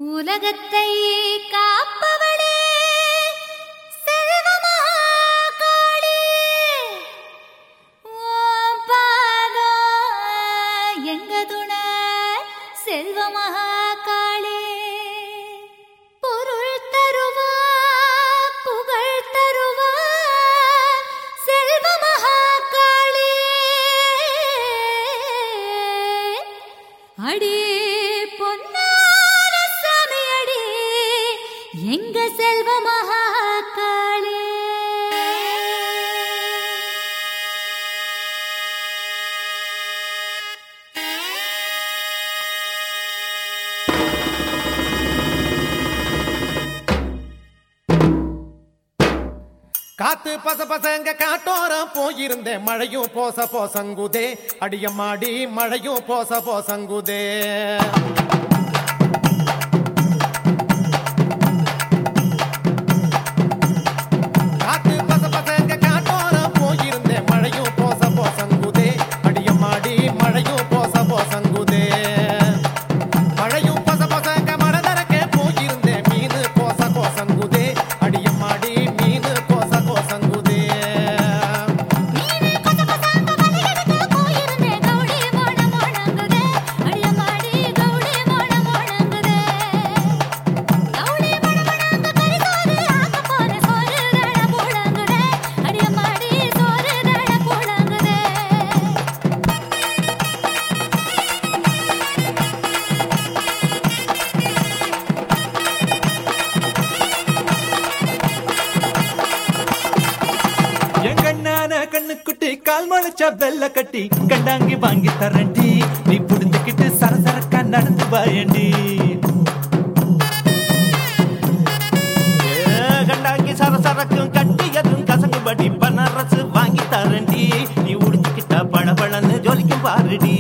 உலகத்தை காப்பவளே செல்வமகாளே ஓம் பாதம் எங்க துணை செல்வமகாளே பொருள் தருவா புகழ் தருவா செல்வமகாளே அடி பொன்னார சாமி அடி எங்க செல்வ மகாகாளே காத்து பச பசங்க காட்டோரம் போயிருந்தேன் மழையும் போச போசங்குதே அடியம்மாடி மழையும் போச போசங்குதே காத்து பச பசங்க காட்டோரம் போயிருந்தேன் மழையும் போச போசங்குதே அடியம்மாடி மழையும் போச போசங்குதே மழையும் பச பசங்க மனதரக்கே போயிருந்தேன் மீனு கோச கோசங்குதே அடியம்மாடி மீனு கோச கோசங்குதே நீனே கொச கொசாங்க வலிகளுக்கு போயிருந்தே கௌடி மோன மோனங்குதே அடியம்மாடி கௌடி மோன மோனங்குதே கௌடி மோன மோனங்க கரிசோறு ஆக்க போற சோறு தழ போடங்குதே அடியம்மாடி சோறு தழ போடங்குதே எங்கண்ணான கண்ணுக்குட்டி கால் முளைச்ச வெள்ள கட்டி கண்டாங்கி வாங்கி தரண்டி நீ புடிஞ்சுக்கிட்டு சரசரக்கா நடந்து வாயண்டி ஏ, கண்டாங்கி சரசரக்கும் கட்டியதும் கசங்குபடி பனரசு வாங்கி தரண்டி நீ உடிச்சுக்கிட்டா பளபளன்னு ஜொலிக்கும் பாருடி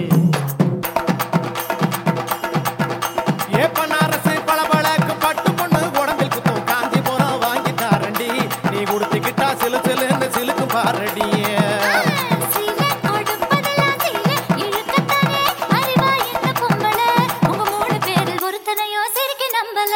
ஏ பனாரசு பளபளக்கு பட்டு பொண்ணு உடம்பில் குத்தும் காஞ்சி போறோம் வாங்கி தாரண்டி நீ உடுத்திக்கிட்டா சிலு சிலுன்னு சிலுக்கும் பாரடி சீல கொடுப்பதெல்லாம் சீல இழுக்கத்தானே அறிவா இந்த பொம்பள உங்க மூணு பேரில் ஒருத்தனையோ சிரிக்க நம்பல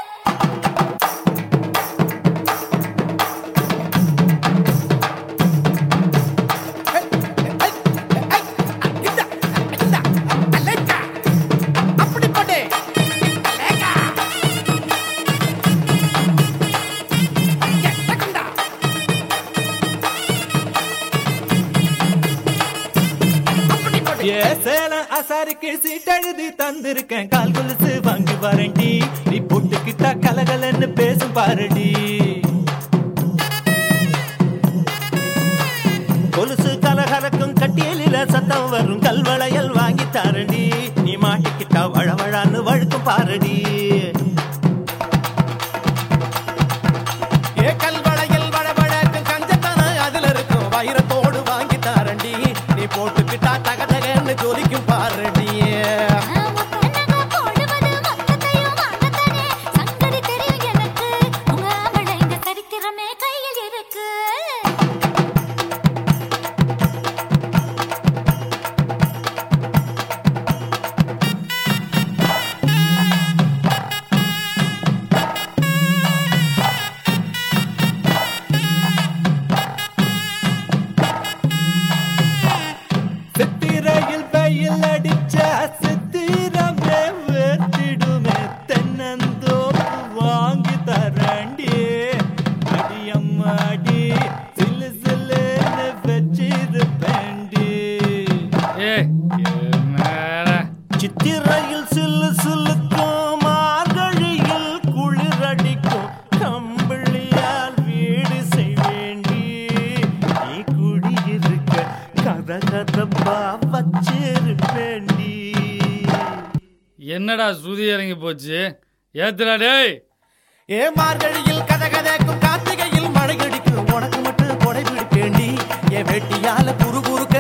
அப்படி போட்டே ஏ சேலம் அசாரிக்கு சீட்டெழுதி தந்திருக்கேன் கால் கொலுசு வாங்கி வரண்டி நீ போட்டுக்கிட்டா கலகலன்னு பேசும் பாருடி கொலுசு கலகலக்கும் கட்டியலில சத்தம் வரும் கல்வளையல் வாங்கி தாரண்டி நீ மாட்டிக்கிட்டா வழவழான்னு வழுக்கும் பாருடி ஏ கல்வளையில் வடபடக்கு கஞ்சத்தன அதுல இருக்கும் வைரத்தோடு வாங்கி தாரண்டி நீ போட்டுக்கிட்டா தகதகன்னு ஜொலிக்கும் பாரடி ஒத்தனங்க போடுவது மொத்தத்தையும் வாங்கத்தானே சங்கதி தெரியும் எனக்கு உங்க ஆம்பளை இந்த சரித்திரமே கையில் இருக்கு சித்திரையில் வெயில் அடிச்ச சித்திரமே வேத்திடுமே தென்னந்தோப்பு வாங்கி தரண்டி அடியம்மாடி சிலு சிலுன்னு வச்சிருப்பேண்டி ஏய் என்னடா சித்திரையில் சில்லு சில்லுக்கும் மார்கழியில் குளிரடிக்கும் கம்பிளியால் வீடு செய்வேண்டி நீ குடியிருக்க கத கதப்பா வச்சிருப்பேண்டி என்னடா சுதி இறங்கி போச்சு ஏத்துடா டேய் ஏ மார்கழியில் கதகதக்கும் கார்த்திகையில் மழை அடிக்கும் உனக்கு மட்டும் கொடை பிடிப்பேண்டி என் வெட்டியால குறு குறு